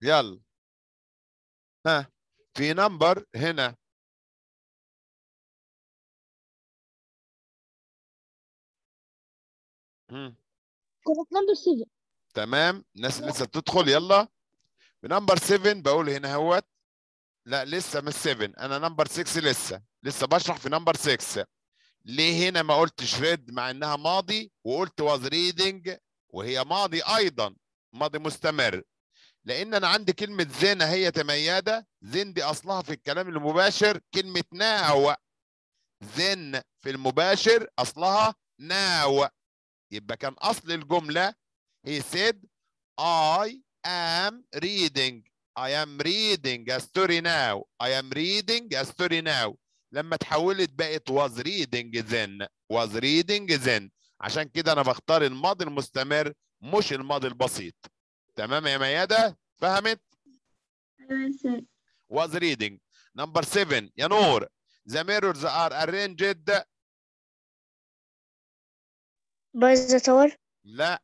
يلا ها في نمبر هنا مم. كانت نمبر 7 تمام الناس اللي لسه بتدخل يلا بنمبر 7 بقول هنا اهوت لا لسه مش 7 انا نمبر 6 لسه لسه بشرح في نمبر 6 ليه هنا ما قلتش ريد مع انها ماضي وقلت واز ريدنج وهي ماضي ايضا ماضي مستمر لان انا عندي كلمه زين هي تمياده زين دي اصلها في الكلام المباشر كلمه ناو زين في المباشر اصلها ناو يبقى كان اصل الجمله he said I am reading I am reading a story now I am reading a story now لما اتحولت بقت was reading then was reading then عشان كده انا بختار الماضي المستمر مش الماضي البسيط تمام يا ميادة فهمت was reading number 7 يا نور the mirrors are arranged باي ذا تاور لا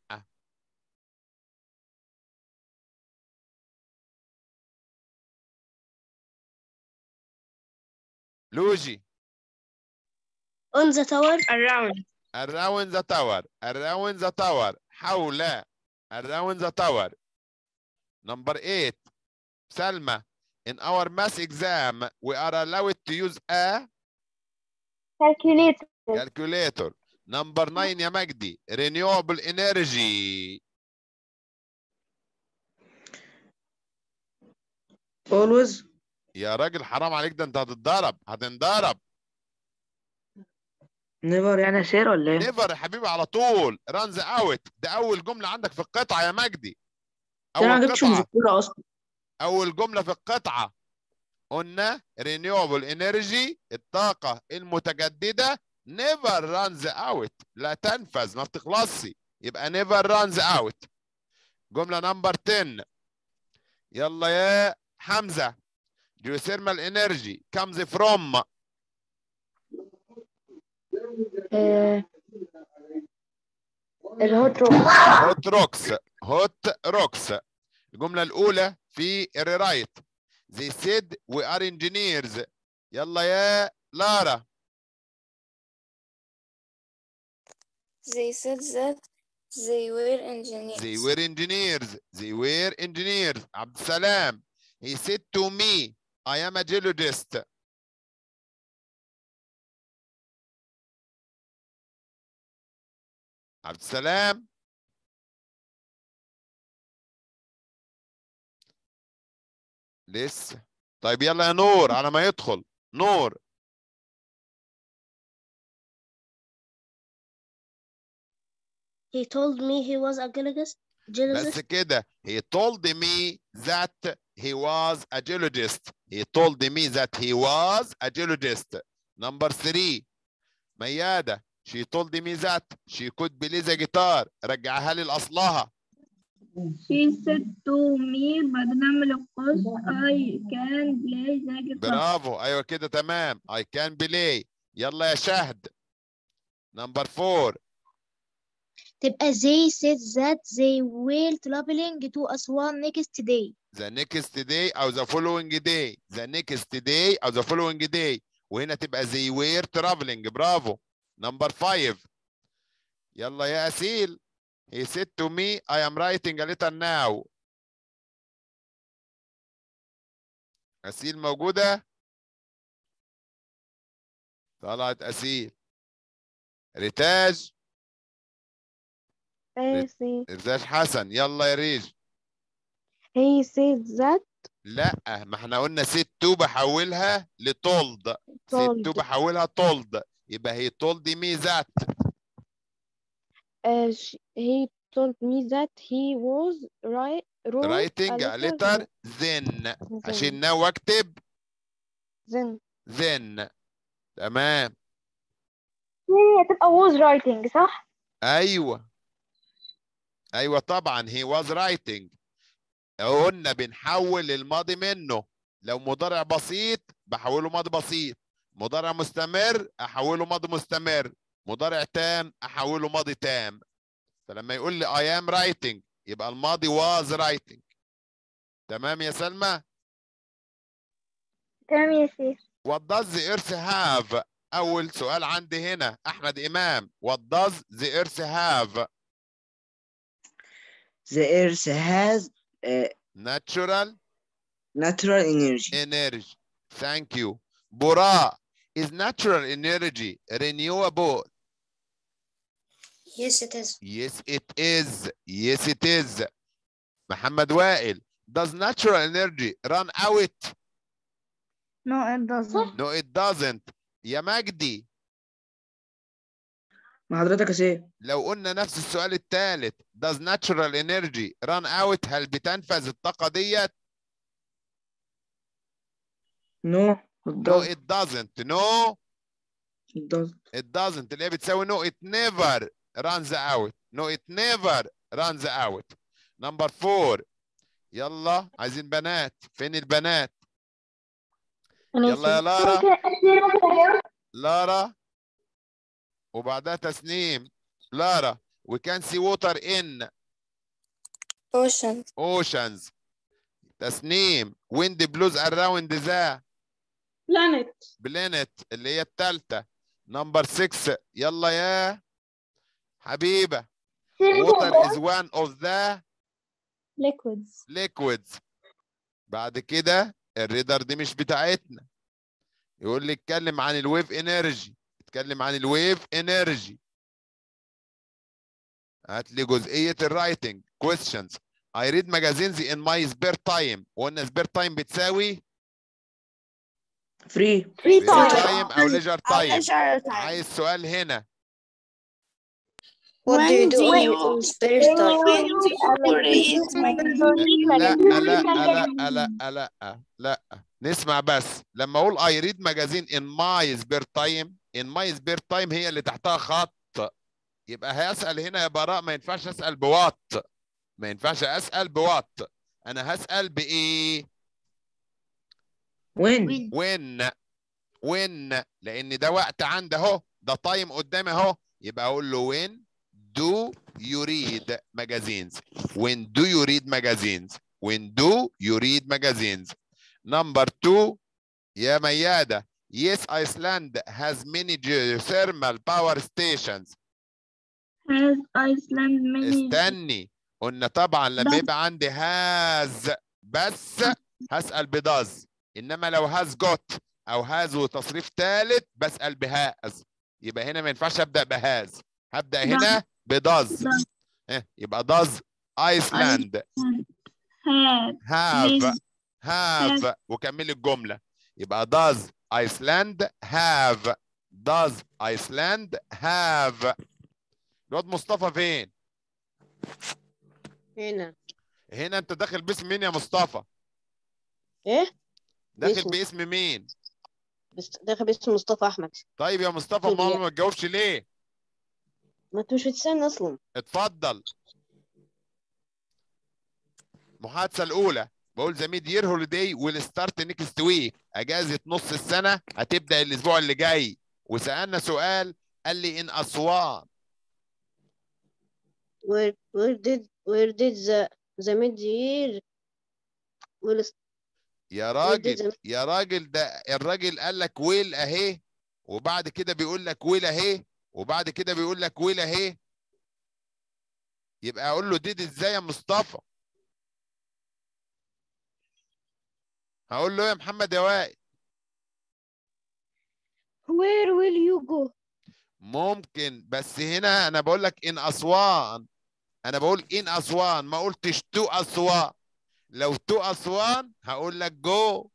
لوجي اون ذا تاور around around the tower around the tower حول around the tower number 8 سلمى in our math exam we are allowed to use a كالكوليتر calculator number 9 يا مجدي renewable energy always يا راجل حرام عليك ده انت هتتضرب هتنضرب never يعني سير ولا ايه؟ نيفر يا حبيبي على طول رانز اوت ده اول جمله عندك في القطعه يا مجدي ده انا ما اول جبتش قطعه مذكرة اصلا اول جمله في القطعه قلنا renewable energy الطاقه المتجدده never runs out لا تنفذ ما بتخلصش يبقى never runs out جمله نمبر 10 يلا يا حمزه geothermal energy comes from الهوت روك هوت روكس هوت روكس الجملة الأولى في الريرايت they said we are engineers يلا يا لارا They said that they were engineers. they were engineers they were engineers عبد السلام he said to me I am a geologist عبد السلام لسه طيب يلا يا نور على ما يدخل نور he told me he was a geologist بس geologist كده he told me that he was a geologist he told me that he was a geologist number three ميادة she told me that she could play the guitar رجعها لي لأصلها She said to me بعد نعمل القوس I can play the guitar. برافو ايوه كده تمام I can play يلا يا شهد number four تبقى they said that they will traveling to Aswan next day the next day او the following day the next day او the following day وهنا تبقى they were traveling برافو number five يلا يا أسيل he said to me I am writing a letter now أسيل موجودة طلعت أسيل ريتاج He said, ريتاج حسن يلا يا ريج he said that لا ما احنا قلنا ست تو بحولها لتولد ست تو told بحولها تولد يبقى هي told me that uh, sh- he told me that he was right wrote writing a letter then عشان ناو اكتب then then تمام هي تبقى was writing صح؟ ايوه ايوه طبعا he was writing قلنا بنحول الماضي منه لو مضارع بسيط بحوله ماضي بسيط مضارع مستمر احوله ماضي مستمر مضارع تام احوله ماضي تام فلما يقول لي I am writing يبقى الماضي was writing تمام يا سلمى تمام يا سيف What does the earth have أول سؤال عندي هنا أحمد إمام What does the earth have The earth has uh, natural natural energy. energy thank you براء is natural energy renewable Yes, it is. yes it is yes it is محمد وائل does natural energy run out No, it doesn't. no it doesn't يا مجدي مع حضرتك يا سيف لو قلنا نفس السؤال الثالث does natural energy run out هل بتنفذ الطاقة ديت no it no doesn't. it doesn't no It doesn't. it doesn't اللي هي بتساوي no it never runs out no it never runs out number four يلا عايزين بنات فين البنات يلا يا لارا لارا وبعدها تسنيم لارا we can see water in Ocean. oceans تسنيم wind blows around the Planet. planet اللي هي الثالثة نمبر 6 يلا يا حبيبة water is one of the Liquids. liquids بعد كده الريدر دي مش بتاعتنا يقول لي اتكلم عن الويف انرجي اتكلم عن الويف انرجي هات لي جزئية الرايتنج questions I read magazines in my spare time وقلنا spare time بتساوي Free. free time او leisure time Leisure time. عايز سؤال هنا What do you do When in your spare time? لا لا لا لا لا لا نسمع بس لما اقول I read magazine in my spare time in my spare time هي اللي تحتها خط يبقى هسأل هنا يا براء ما ينفعش اسأل بوات ما ينفعش اسأل بوات انا هسأل بايه When? when when لان ده وقت عندي اهو ده تايم قدامي اهو يبقى اقول له when do you read magazines when do you read magazines when do you read magazines number two يا ميادة yes Iceland has many geothermal power stations Has Iceland many استني قلنا طبعا لما does. يبقى عندي هاز بس هسأل بداز انما لو هاز جوت او هاز وتصريف ثالث بسأل بهاز يبقى هنا ما ينفعش ابدا بهاز هبدا هنا بداز does إيه، يبقى داز ايسلاند have هاف many هاف وكمل الجمله يبقى داز ايسلاند هاف داز ايسلاند هاف الواد مصطفى فين هنا هنا انت داخل باسم مين يا مصطفى ايه داخل باسم. باسم مين بس داخل باسم مصطفى احمد طيب يا مصطفى طيب ماما يا- ما تجاوبش ليه ما انت مش بتسالني اصلا اتفضل المحادثه الاولى بقول ذا ميد يير هوليداي ويل ستارت نيكست ويك اجازه نص السنه هتبدا الاسبوع اللي جاي وسالنا سؤال قال لي ان اسوان where where did where did the the mid year will يا did راجل the- يا راجل ده الراجل قال لك ويل اهي وبعد كده بيقول لك ويل اهي وبعد كده بيقول لك ويل اهي يبقى اقول له ديد ازاي يا مصطفى هقول له إيه يا محمد يا وائل Where will you go? ممكن بس هنا انا بقول لك ان اسوان انا بقول ان اسوان ما قلتش تو اسوان لو تو اسوان هقول لك جو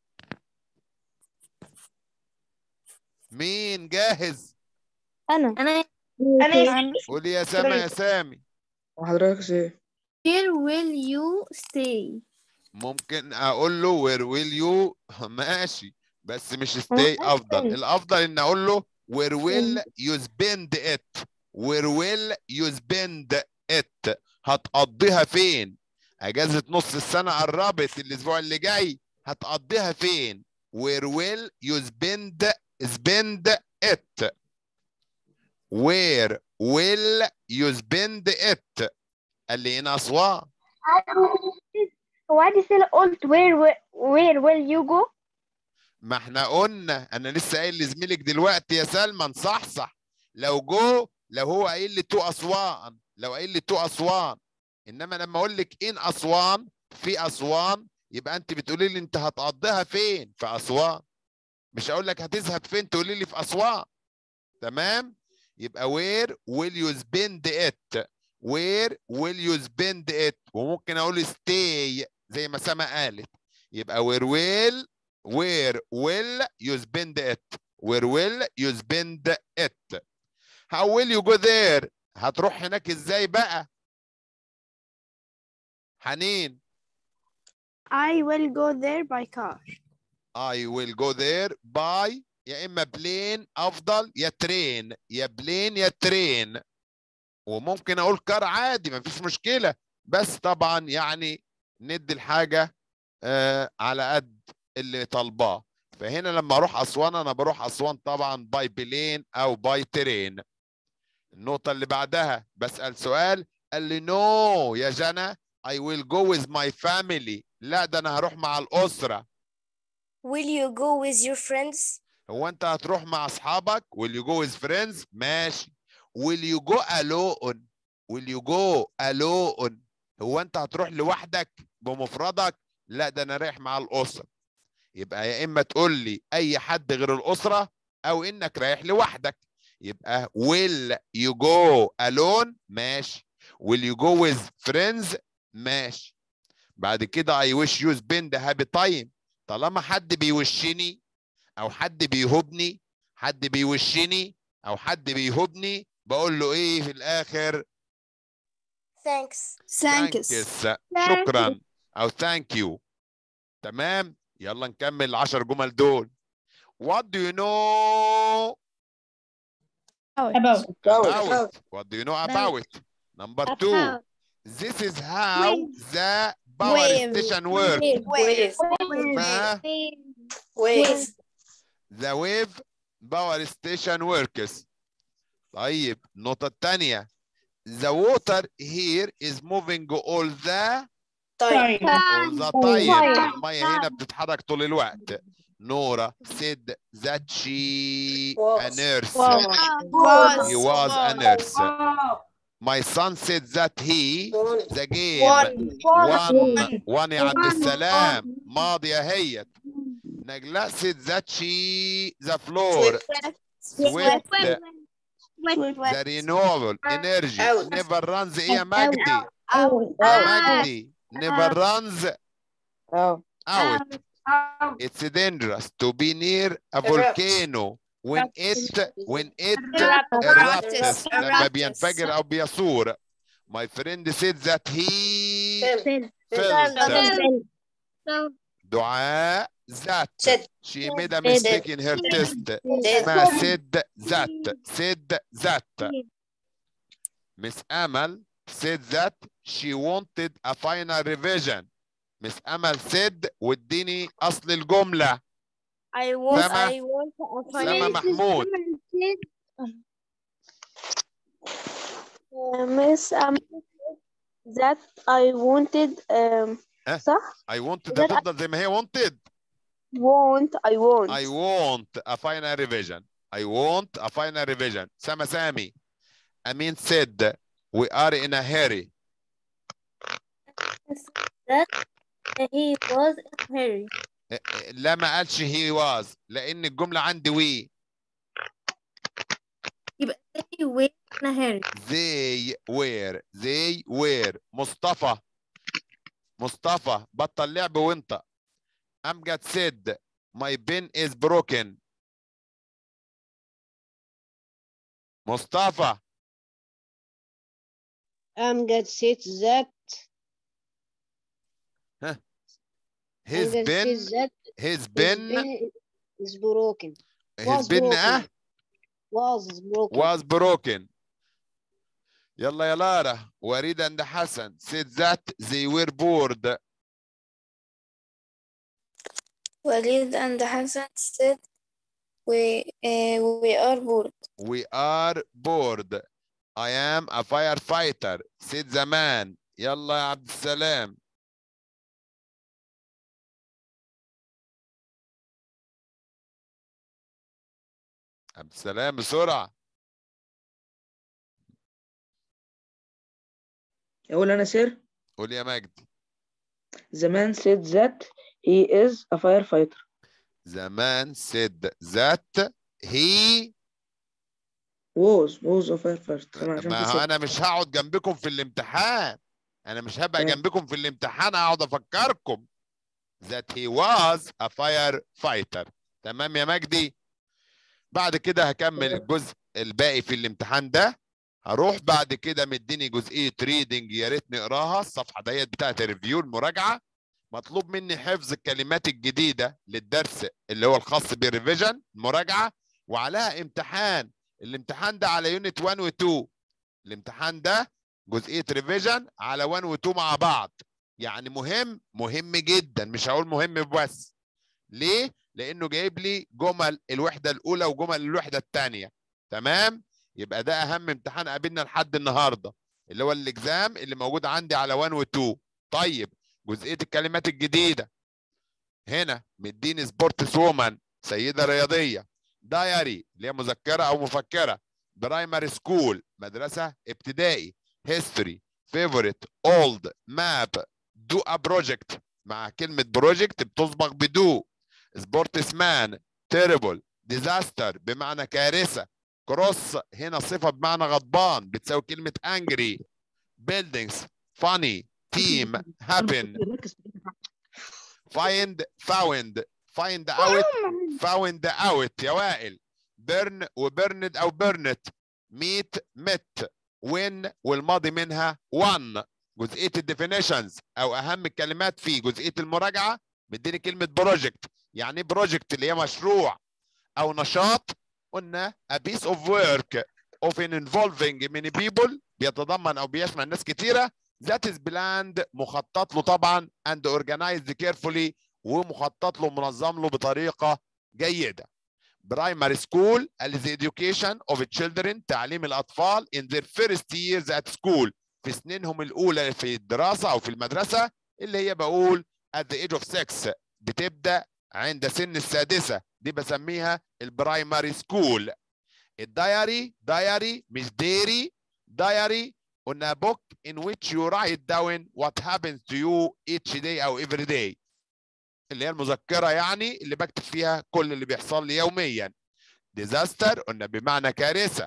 مين جاهز أنا أنا أنا قول يا سامي يا سامي وحضرتك يا سيف Where will you stay? ممكن اقول له where will you ماشي بس مش stay افضل الافضل ان اقول له where will you spend it where will you spend it هتقضيها فين اجازه نص السنه قربت الاسبوع اللي جاي هتقضيها فين where will you spend spend it where will you spend it قال لي هنا اسوان هو عادي سيل قلت where where will you go ما احنا قلنا انا لسه قايل لزميلك دلوقتي يا سلمى نصحصح لو جو لو هو قايل لي تو اسوان لو قايل لي تو اسوان انما لما اقول لك ان اسوان في اسوان يبقى انت بتقولي لي انت هتقضيها فين في اسوان مش هقول لك هتذهب فين تقولي لي في اسوان تمام يبقى where will you spend it where will you spend it وممكن اقول stay زي ما سما قالت يبقى where will where will you spend it where will you spend it how will you go there هتروح هناك ازاي بقى حنين I will go there by car. I will go there by يا اما بلين افضل يا ترين يا بلين يا ترين وممكن اقول كار عادي مفيش مشكله بس طبعا يعني ندي الحاجه آه على قد اللي طالباه فهنا لما اروح اسوان انا بروح اسوان طبعا باي بلين او باي ترين النقطه اللي بعدها بسال سؤال قال لي نو يا جنى I will go with my family لا ده انا هروح مع الاسره Will you go with your friends? هو انت هتروح مع اصحابك will you go with friends ماشي will you go alone will you go alone هو انت هتروح لوحدك بمفردك لا ده انا رايح مع الاسره يبقى يا اما تقول لي اي حد غير الاسره او انك رايح لوحدك يبقى will you go alone ماشي will you go with friends ماشي بعد كده I wish you spend happy time طالما حد بيوشني او حد بيهبني حد بيوشني او حد بيهبني بقول له ايه في الاخر Thanks. thanks شكرا او thank you تمام يلا نكمل العشر جمل دول what do you know about about what do you know about number two About. this is how the power Wave. station works Wave. اسمها Wave. the wave power station works طيب النقطة الثانية the water here is moving all the Time. all the time Time. المية هنا بتتحرك طول الوقت نورا said that she a Was. nurse Was. he was a nurse my son said that he the game One. one one يا عبد السلام ماضية هي نجلاء said that she the floor swept the renewable energy Out. never runs ايه يا مجدي Out. مجدي never runs اه out it's dangerous to be near a volcano when it when it erupts لما بينفجر او بيثور my friend said that he felt دعاء ذات Said. she made a mistake in her test اسمها said that said that Miss Amal said that she wanted a final revision Miss Amal said واديني اصل الجمله I want. سما. I want a سما final. محمود Miss um, that I wanted um, ها؟ صح I wanted that I- هتفضل زي ما هي wanted want I want I want a final revision I want a final revision سما سامي Amin said we are in a hurry He was in a hurry. اه، اه، لا ما قالش he was لان الجمله عندي we يبقى they were in a hurry. they were they were مصطفى مصطفى بطل لعب وانت امجد said my pen is broken مصطفى أمجد said that his أمجد pen said that his his pen pen is broken his was pen broken. اه was broken was broken يلا يا لارا وريد and حسن said that they were bored Walid and Hassan said, "We uh, we are bored." we are bored I am a firefighter said the man يلا يا عبد السلام عبد السلام بسرعه أقول أنا سير قول يا مجدي The man said that he is a firefighter زمان said that he was was a firefighter تمام عشان ما في هو said. انا مش هقعد جنبكم في الامتحان انا مش هبقى تمام. جنبكم في الامتحان اقعد افكركم that he was a firefighter تمام يا مجدي بعد كده هكمل الجزء الباقي في الامتحان ده هروح بعد كده مديني جزئيه ريدنج يا ريت نقراها الصفحه ديت بتاعت الريفيو المراجعه مطلوب مني حفظ الكلمات الجديده للدرس اللي هو الخاص بالريفيجن المراجعه وعليها امتحان الامتحان ده على يونت 1 و 2 الامتحان ده جزئيه ريفيجن على 1 و 2 مع بعض يعني مهم مهم جدا مش هقول مهم بس ليه لانه جايب لي جمل الوحده الاولى وجمل الوحده الثانيه تمام يبقى ده اهم امتحان قابلنا لحد النهارده اللي هو الاكزام اللي موجود عندي على 1 و 2 طيب جزئيه الكلمات الجديده هنا مديني سبورتس وومن سيده رياضيه دايري اللي هي مذكره او مفكره برايمري سكول مدرسه ابتدائي هيستوري فيفورت اولد ماب دو ا بروجكت مع كلمه بروجكت بتسبق بدو سبورتس مان تيربل ديزاستر بمعنى كارثه كروس هنا صفه بمعنى غضبان بتساوي كلمه انجري بيلدينجز فاني تيم هابن find found find out found out يا وائل بيرن وبرند او بيرنت ميت مت وين والماضي منها one جزئيه الديفينيشنز او اهم الكلمات في جزئيه المراجعه مديني كلمه بروجكت يعني ايه بروجكت اللي هي مشروع او نشاط قلنا a piece of work often involving many people بيتضمن او بيشمل ناس كتيره that is planned مخطط له طبعا and organized carefully ومخطط له منظم له بطريقه جيده primary school is the education of children تعليم الاطفال in their first years at school في سنينهم الاولى في الدراسه او في المدرسه اللي هي بقول at the age of six بتبدا عند سن السادسه دي بسميها البرايمري سكول الدايري دايري مش ديري دايري قلنا book in which you write down what happens to you each day او every day اللي هي المذكره يعني اللي بكتب فيها كل اللي بيحصل لي يوميا disaster قلنا بمعنى كارثه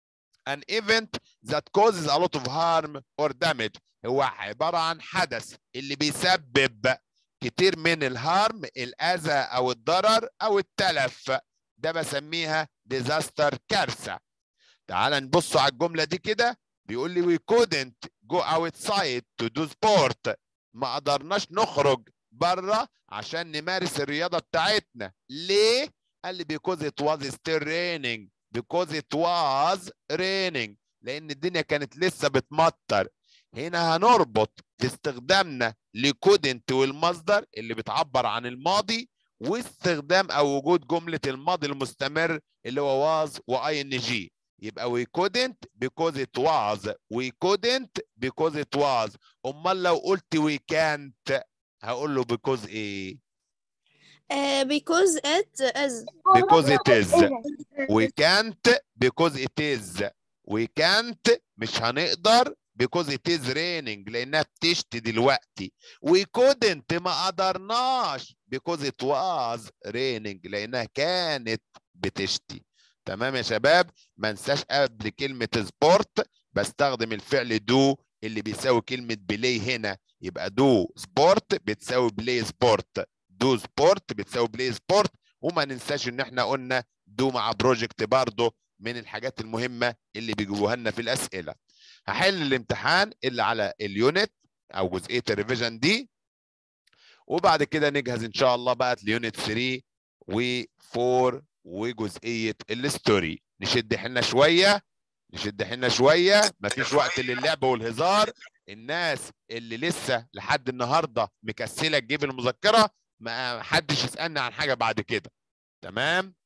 an event that causes a lot of harm or damage هو عباره عن حدث اللي بيسبب كتير من الهارم الاذى او الضرر او التلف ده بسميها disaster كارثه تعال نبص على الجمله دي كده بيقول لي we couldn't go outside to do sport ما قدرناش نخرج بره عشان نمارس الرياضه بتاعتنا ليه قال لي because it was still raining because it was raining لان الدنيا كانت لسه بتمطر هنا هنربط في استخدامنا لكودنت والمصدر اللي بتعبر عن الماضي واستخدام او وجود جمله الماضي المستمر اللي هو was و ing يبقى we couldn't because it was we couldn't because it was امال لو قلت we can't هقول له because ايه Uh, because it is because it is we can't because it is we can't مش هنقدر because it is raining لانها بتشتي دلوقتي we couldn't ما قدرناش because it was raining لانها كانت بتشتي تمام يا شباب ما انساش قبل كلمه سبورت بستخدم الفعل دو اللي بيساوي كلمه بلاي هنا يبقى دو سبورت بتساوي بلاي سبورت دو سبورت بتساوي بلاي سبورت وما ننساش ان احنا قلنا دو مع بروجكت برضه من الحاجات المهمه اللي بيجيبوها لنا في الاسئله هحل الامتحان اللي على اليونت او جزئيه الريفيجن دي وبعد كده نجهز ان شاء الله بقى ليونت 3 و4 وجزئيه الستوري نشد حيلنا شويه نشد حيلنا شويه مفيش وقت للعب والهزار الناس اللي لسه لحد النهارده مكسله تجيب المذكره ما حدش يسالني عن حاجه بعد كده تمام